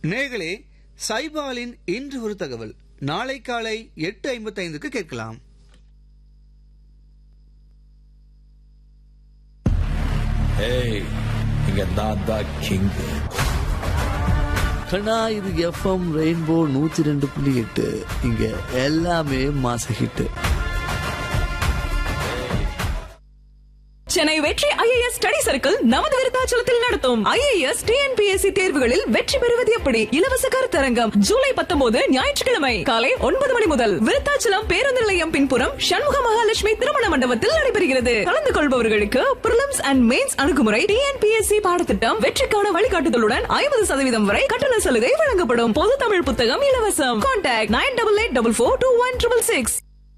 நேர்களே சைபாலின் இன்று ஒரு தகவல் நாளை காலை எட்டு ஐம்பத்தைந்துக்கு கேட்கலாம் ஏய் இங்க நான் தான் கிங் கண்ணா இது எஃப்எம் ரெயின்போ நூத்தி ரெண்டு புள்ளி எட்டு இங்க எல்லாமே மாச ஹிட் சென்னை வெற்றி ஐஏஎஸ் ஸ்டடி சர்க்கிள் நமது விருத்தாச்சலத்தில் நடத்தும் ஐஏஎஸ் டிஎன்பிஎஸ்சி தேர்வுகளில் வெற்றி பெறுவது எப்படி இலவச கருத்தரங்கம் ஜூலை பத்தொன்பது ஞாயிற்றுக்கிழமை காலை ஒன்பது மணி முதல் விருத்தாச்சலம் பேருந்து நிலையம் பின்புறம் சண்முக மகாலட்சுமி திருமண மண்டபத்தில் நடைபெறுகிறது கலந்து கொள்பவர்களுக்கு பிரிலிம்ஸ் அண்ட் மெயின்ஸ் அணுகுமுறை டிஎன்பிஎஸ்சி பாடத்திட்டம் வெற்றிக்கான வழிகாட்டுதலுடன் ஐம்பது சதவீதம் வரை கட்டண சலுகை வழங்கப்படும் பொது தமிழ் புத்தகம் இலவசம் contact nine double eight double four two one triple six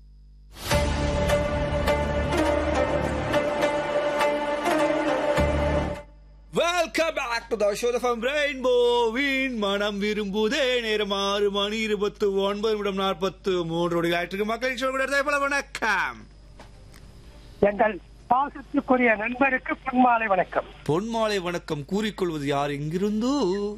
welcome back to the show from rainbow வீண் மனம் விரும்புதே நேரம் ஆறு மணி இருபத்து ஒன்பது நிமிடம் நாற்பத்து மூன்று மணி ஆயிட்டு மக்கள் ஷோ கூட போல வணக்கம் எங்கள் பாசத்துக்குரிய நண்பருக்கு பொன்மாலை வணக்கம் பொன்மாலை வணக்கம் கூறிக்கொள்வது யார் எங்கிருந்தோ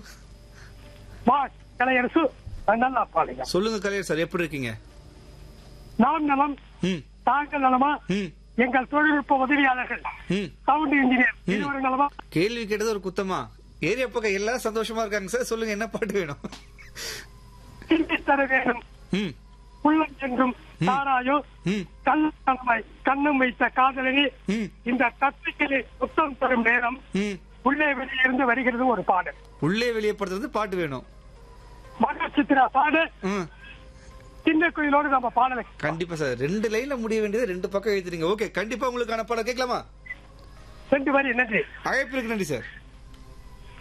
மாஸ் கலையரசு நல்லா பாடுங்க சொல்லுங்க கலையர் சார் எப்படி இருக்கீங்க நாம் நலம் ம் தாங்கள் நலமா ம் எங்கள் தொழில்நுட்ப உதவியாளர்கள் ம் சவுண்ட் இன்ஜினியர் இருவரும் நலமா கேள்வி கேட்டது ஒரு குத்தமா ஏரியா பக்கம் எல்லாரும் சந்தோஷமா இருக்காங்க சார் சொல்லுங்க என்ன பாட்டு வேணும் திரும்பி தர வேண்டும் ம் உள்ளம் என்றும் தாராயோ ம் கண்ணமாய் கண்ணம் வைத்த காதலனே ம் இந்த தத்துக்களை புத்தம் தரும் நேரம் ம் உள்ளே வெளியிருந்து வருகிறது ஒரு பாடல் உள்ளே வெளியே படுறது பாட்டு வேணும் மகச்சித்திரா பாடு ம் சின்ன கோயிலோடு நம்ம பாடலை கண்டிப்பா சார் ரெண்டு லைன்ல முடிய வேண்டியது ரெண்டு பக்கம் எழுத்துறீங்க ஓகே கண்டிப்பா உங்களுக்கான பாடம் கேட்கலாமா ரெண்டு வரி நன்றி அழைப்பிற்கு நன்றி சார்